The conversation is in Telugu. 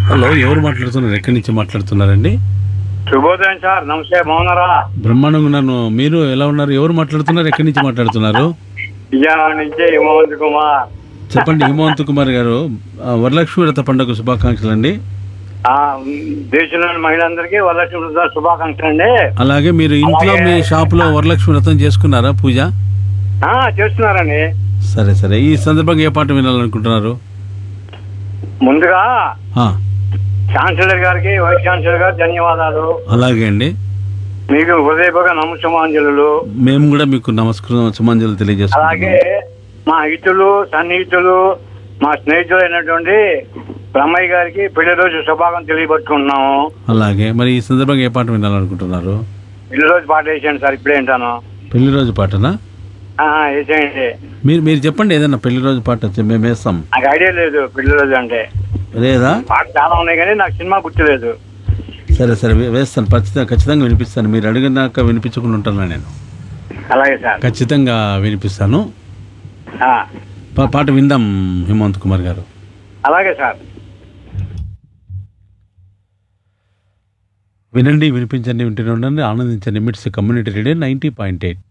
హలో ఎవరు మాట్లాడుతున్నారు ఎక్కడి నుంచి మాట్లాడుతున్నారండి శుభోదయం సార్ నమస్తే బాగున్నారా బ్రహ్మాండంగా ఉన్నాను మీరు ఎలా ఉన్నారు ఎవరు మాట్లాడుతున్నారు ఎక్కడి నుంచి మాట్లాడుతున్నారు విజయవాడ నుంచి హిమవంత్ కుమార్ చెప్పండి హిమవంత్ కుమార్ గారు ఆ, వరలక్ష్మి వ్రత పండుగ శుభాకాంక్షలు అండి ఆ, దేశంలోని మహిళలందరికీ వరలక్ష్మి వ్రత శుభాకాంక్షలు అండి అలాగే మీరు ఇంట్లో మీ షాప్లో వరలక్ష్మి వ్రతం చేసుకున్నారా పూజ ఆ, చేస్తున్నారండి సరే సరే ఈ సందర్భంగా ఏ పాట వినాలనుకుంటున్నారు ముందుగా ఆ, ఛాన్సలర్ గారికి వైస్ ఛాన్సలర్ గారు ధన్యవాదాలు అలాగే అండి మీకు హృదయపూర్వక నమస్సమాంజలు మేము కూడా మీకు నమస్కారం సుమాంజలు అలాగే తెలియజేస్తున్నాం మా హితులు సన్నిహితులు మా స్నేహితులు అయినటువంటి బ్రహ్మయ్య గారికి పెళ్లి రోజు శుభాకాంక్షలు తెలియపరుచుకుంటున్నాము అలాగే మరి ఈ సందర్భంగా ఏ పాట వినాలనుకుంటున్నారు పెళ్లి రోజు పాట వేసాను సార్ ఇప్పుడే వింటాను పెళ్లి రోజు పాటనా ఆ, వేసేయండి మీరు మీరు చెప్పండి ఏదైనా పెళ్లి రోజు పాట వచ్చి మేము వేస్తాం నాకు ఐడియా లేదు పెళ్లి రోజు అంటే లేదా పాట చాలా ఉన్నాయి కానీ నాకు సినిమా గుర్తులేదు సరే సరే వే- వేస్తాను ఖచ్చితంగా ఖచ్చితంగా వినిపిస్తాను మీరు అడిగినాక వినిపించకుండా ఉంటాను నేను అలాగే సార్ ఖచ్చితంగా వినిపిస్తాను ఆ, పా- పాట విందాం హిమంత్ కుమార్ గారు అలాగే సార్ వినండి వినిపించండి వింటూనే ఉండండి ఆనందించండి MITS community radio ninety point eight